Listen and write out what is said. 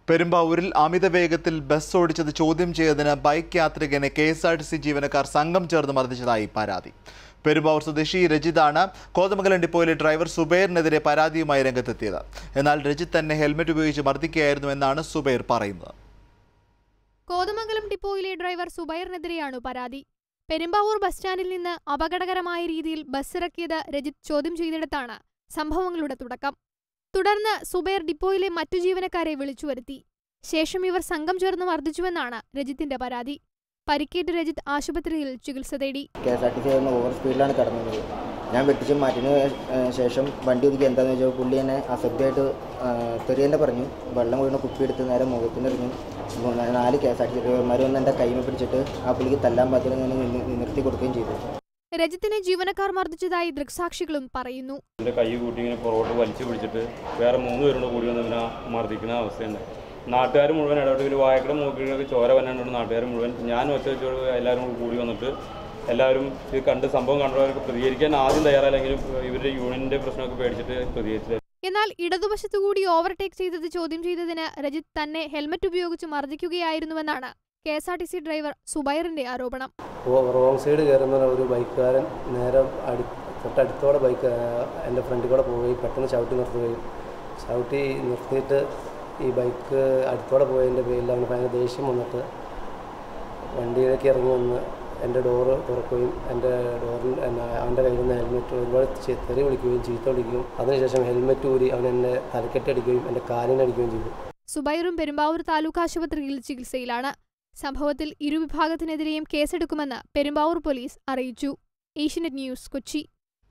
പെരുമ്പാവൂരിൽ അമിത വേഗത്തിൽ ബസ് ഓടിച്ചത് ചോദ്യം ചെയ്തതിന് ബൈക്ക് യാത്രികനെ K S R T C ജീവനക്കാർ സംഘം ചേർന്ന് മർദ്ദിച്ചതായി പരാതി പെരുമ്പാവൂർ സ്വദേശി രജിതാണ് കോതമംഗലം ഡിപ്പോയിലെ ഡ്രൈവർ സുബൈറിനെതിരെ പരാതിയുമായി രംഗത്തെത്തിയത് എന്നാൽ രജിത് തന്നെ ഹെൽമറ്റ് ഉപയോഗിച്ച് മർദ്ദിക്കുകയായിരുന്നു എന്നാണ് സുബൈർ പറയുന്നത് കോതമംഗലം ഡിപ്പോയിലെ ഡ്രൈവർ സുബൈറിനെതിരെയാണ് പരാതി പെരുമ്പാവൂർ ബസ് സ്റ്റാൻഡിൽ നിന്ന് അപകടകരമായ രീതിയിൽ ബസ് ഇറക്കിയത് രജിത് ചോദ്യം ചെയ്തിടത്താണ് സംഭവങ്ങളുടെ തുടക്കം തുടർന്ന് സുബൈർ ഡിപ്പോയിലെ മറ്റു ജീവനക്കാരെ വിളിച്ചു വരുത്തി ശേഷം ഇവർ സംഘം ചേർന്ന് മർദ്ദിച്ചുവെന്നാണ് രജിത്തിന്റെ പരാതി പരിക്കേറ്റ് രജിത് ആശുപത്രിയിൽ ചികിത്സ തേടി K S R T C ആയിരുന്നു ഓവർ സ്പീഡിലാണ് കടന്നത് ഞാൻ വെട്ടിച്ച് മാറ്റിന് ശേഷം വണ്ടി ഒതുക്കി എന്താണെന്ന് വെച്ചാൽ പുള്ളി എന്നെ അസഭ്യമായിട്ട് തെറിയന്നെ പറഞ്ഞു വെള്ളം വീണ കുപ്പിയെടുത്ത് നേരെ മുഖത്തിനെറിഞ്ഞു നാല് K S R T C ഡ്രൈവർമാർ വന്ന് എൻ്റെ കൈമ പിടിച്ചിട്ട് ആ പുള്ളിക്ക് തല്ലാൻ പറ്റുന്ന ഞാൻ നിന്ന് നിർത്തി കൊടുക്കുകയും ചെയ്തു രജിത്തിനെ ജീവനക്കാർ മർദ്ദിച്ചതായി ദൃക്സാക്ഷികളും പറയുന്നു എൻ്റെ കൈ കൂട്ടി ഇങ്ങനെ പുറകോട്ട് വലിച്ചു പിടിച്ചിട്ട് വേറെ മൂന്ന് പേരോട് കൂടി വന്ന് ഇവനെ മർദ്ദിക്കുന്ന അവസ്ഥയുണ്ട് നാട്ടുകാർ മുഴുവൻ ഇടപെട്ട് വായക്കട മൂക്കിലൊക്കെ ചോര വന്നാണ്ട് നാട്ടുകാർ മുഴുവൻ ഞാൻ ഒറ്റ വെച്ചോട് എല്ലാവരും കൂടി കൂടി വന്നിട്ട് എല്ലാവരും ഇത് കണ്ട് സംഭവം കണ്ടവർക്ക് പ്രതികരിക്കാൻ ആദ്യം തയ്യാറായില്ലെങ്കിലും ഇവരുടെ യൂണിയൻ്റെ പ്രശ്നമൊക്കെ പേടിച്ചിട്ട് പ്രതികരിച്ചില്ല എന്നാൽ ഇടതുവശത്തുകൂടി ഓവർടേക്ക് ചെയ്തത് ചോദ്യം ചെയ്തതിന് രജിത് തന്നെ ഹെൽമറ്റ് ഉപയോഗിച്ച് മർദ്ദിക്കുകയായിരുന്നുവെന്നാണ് K S R T C driver സുബൈറിന്റെ ആരോപണം റോങ് സൈഡ് കയറുന്ന ഒരു ബൈക്കുകാരൻ നേരെ അടി തൊട്ടടുത്തോടെ ബൈക്ക് എൻ്റെ ഫ്രണ്ടിൽ കൂടെ പോവുകയും പെട്ടെന്ന് ചവിട്ടി നിർത്തുകയും ചവിട്ടി നിർത്തിയിട്ട് ഈ ബൈക്ക് അടുത്തോടെ പോയതിൻ്റെ പേരിൽ അവന് ഭയങ്കര ദേഷ്യം വന്നിട്ട് വണ്ടിയിലേക്ക് ഇറങ്ങി വന്ന് എൻ്റെ ഡോറ് തുറക്കുകയും എൻ്റെ ഡോറിൽ അവൻ്റെ കയ്യിൽ നിന്ന് ഹെൽമെറ്റ് ഒരുപാട് ചെ- തെറി വിളിക്കുകയും ചീത്ത വിളിക്കുകയും അതിനുശേഷം ഹെൽമെറ്റ് ഊരി അവൻ എന്നെ തലക്കെട്ടടിക്കുകയും എൻ്റെ കാലിനടിക്കുകയും ചെയ്തു സുബൈറും പെരുമ്പാവൂർ താലൂക്ക് ആശുപത്രിയിൽ ചികിത്സയിലാണ് സംഭവത്തിൽ ഇരുവിഭാഗത്തിനെതിരെയും കേസെടുക്കുമെന്ന് പെരുമ്പാവൂർ പോലീസ് അറിയിച്ചു ഏഷ്യനെറ്റ് ന്യൂസ് കൊച്ചി